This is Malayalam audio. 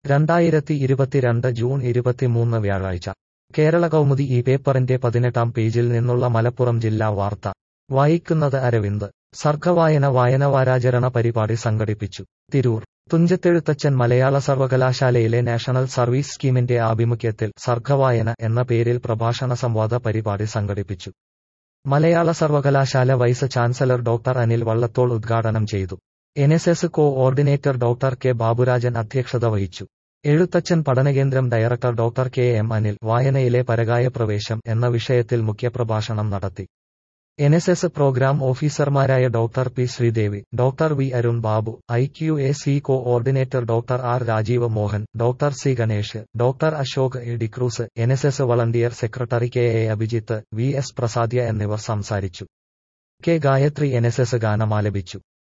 രണ്ടായിരത്തി ഇരുപത്തിരണ്ട് ജൂൺ ഇരുപത്തിമൂന്ന് വ്യാഴാഴ്ച കേരള കൗമുദി ഈ പേപ്പറിന്റെ പതിനെട്ടാം പേജിൽ നിന്നുള്ള മലപ്പുറം ജില്ലാ വാർത്ത വായിക്കുന്നത് അരവിന്ദ് സർഗവായന വായനവാരാചരണ പരിപാടി സംഘടിപ്പിച്ചു തിരൂർ തുഞ്ചത്തെഴുത്തച്ഛൻ മലയാള സർവകലാശാലയിലെ നാഷണൽ സർവീസ് സ്കീമിന്റെ ആഭിമുഖ്യത്തിൽ സർഗവായന എന്ന പേരിൽ പ്രഭാഷണ സംവാദ പരിപാടി സംഘടിപ്പിച്ചു മലയാള സർവകലാശാല vice chancellor doctor Anil Vallathol ഉദ്ഘാടനം ചെയ്തു N S S coordinator doctor K Baburajan അധ്യക്ഷത വഹിച്ചു എഴുത്തച്ഛൻ പഠനകേന്ദ്രം director doctor K M Anil വായനയിലെ പരകായ പ്രവേശം എന്ന വിഷയത്തിൽ മുഖ്യപ്രഭാഷണം നടത്തി എൻ എസ് എസ് പ്രോഗ്രാം ഓഫീസർമാരായ doctor P Sreedevi doctor V Arun Babu I Q A C coordinator doctor R Rajeev Mohan doctor C Ganesh doctor Ashok A D'Cruz N S S volunteer secretary K A Abhijith V S Prasadya എന്നിവർ സംസാരിച്ചു K Gayathri N S S ഗാനമാലപിച്ചു